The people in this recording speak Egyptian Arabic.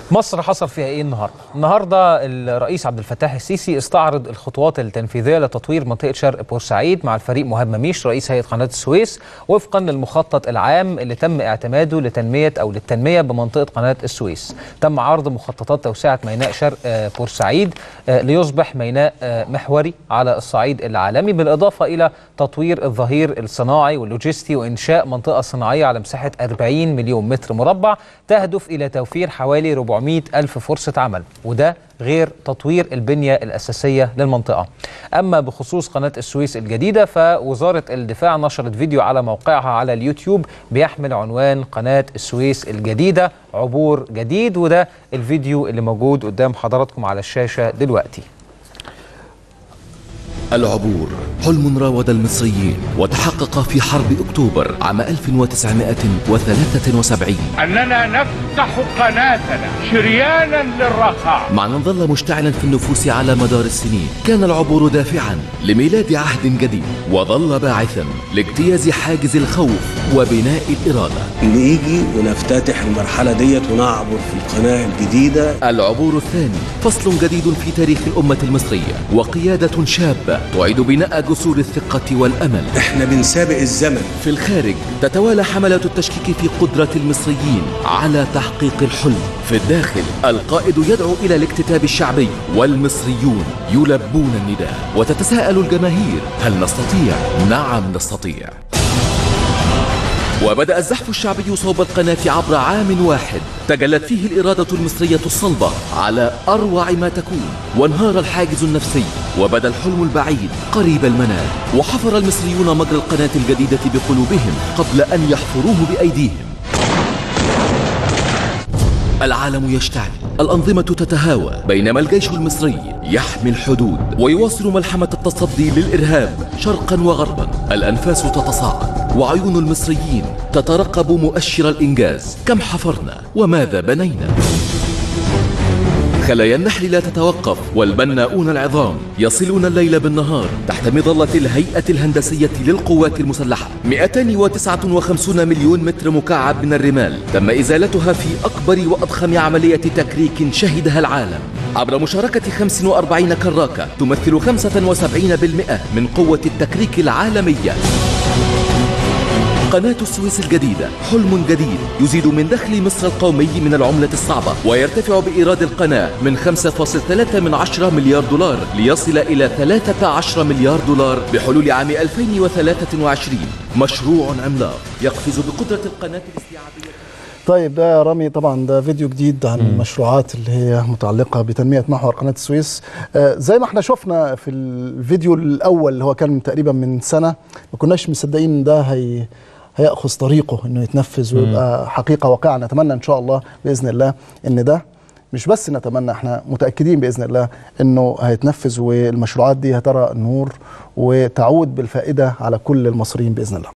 مصر حصل فيها ايه النهارده؟ النهارده الرئيس عبد الفتاح السيسي استعرض الخطوات التنفيذيه لتطوير منطقه شرق بورسعيد مع الفريق مهاب مميش رئيس هيئه قناه السويس وفقا للمخطط العام اللي تم اعتماده لتنميه او للتنميه بمنطقه قناه السويس. تم عرض مخططات توسعه ميناء شرق آه، بورسعيد آه، ليصبح ميناء آه، محوري على الصعيد العالمي بالاضافه الى تطوير الظهير الصناعي واللوجستي وانشاء منطقه صناعيه على مساحه 40 مليون متر مربع تهدف الى توفير حوالي 400 ألف فرصة عمل وده غير تطوير البنية الأساسية للمنطقة أما بخصوص قناة السويس الجديدة فوزارة الدفاع نشرت فيديو على موقعها على اليوتيوب بيحمل عنوان قناة السويس الجديدة عبور جديد وده الفيديو اللي موجود قدام حضراتكم على الشاشة دلوقتي العبور حلم راود المصريين وتحقق في حرب أكتوبر عام 1973 أننا نفتح قناتنا شريانا للرخاء معنى ظل مشتعلا في النفوس على مدار السنين كان العبور دافعا لميلاد عهد جديد وظل باعثا لاجتياز حاجز الخوف وبناء الإرادة نيجي ونفتتح المرحلة ديت ونعبر في القناة الجديدة العبور الثاني فصل جديد في تاريخ الأمة المصرية وقيادة شابة تعيد بناء جسور الثقة والأمل احنا بنسابق الزمن في الخارج تتوالى حملات التشكيك في قدرة المصريين على تحقيق الحلم في الداخل القائد يدعو إلى الاكتتاب الشعبي والمصريون يلبون النداء وتتساءل الجماهير هل نستطيع؟ نعم نستطيع وبدأ الزحف الشعبي صوب القناة عبر عام واحد تجلت فيه الإرادة المصرية الصلبة على أروع ما تكون وانهار الحاجز النفسي وبدا الحلم البعيد قريب المنال وحفر المصريون مجرى القناة الجديدة بقلوبهم قبل أن يحفروه بأيديهم العالم يشتعل الأنظمة تتهاوى بينما الجيش المصري يحمي الحدود ويواصل ملحمة التصدي للإرهاب شرقا وغربا الأنفاس تتصاعد وعيون المصريين تترقب مؤشر الإنجاز كم حفرنا وماذا بنينا خلايا النحل لا تتوقف والبناؤون العظام يصلون الليل بالنهار تحت مظلة الهيئة الهندسية للقوات المسلحة 259 مليون متر مكعب من الرمال تم إزالتها في أكبر وأضخم عملية تكريك شهدها العالم عبر مشاركة 45 كراكة تمثل 75% من قوة التكريك العالمية قناة السويس الجديدة حلم جديد يزيد من دخل مصر القومي من العملة الصعبة ويرتفع بإيراد القناة من 5.3 من 10 مليار دولار ليصل إلى 13 مليار دولار بحلول عام 2023 مشروع عملاق يقفز بقدرة القناة الاستيعابية طيب ده يا رامي طبعا ده فيديو جديد عن المشروعات اللي هي متعلقة بتنمية محور قناة السويس آه زي ما احنا شفنا في الفيديو الأول اللي هو كان تقريبا من سنة ما كناش مصدقين ان ده هي هيأخذ طريقه انه يتنفذ ويبقى حقيقة واقعة نتمنى ان شاء الله بإذن الله ان ده مش بس نتمنى احنا متأكدين بإذن الله انه هيتنفذ والمشروعات دي هترى النور وتعود بالفائدة على كل المصريين بإذن الله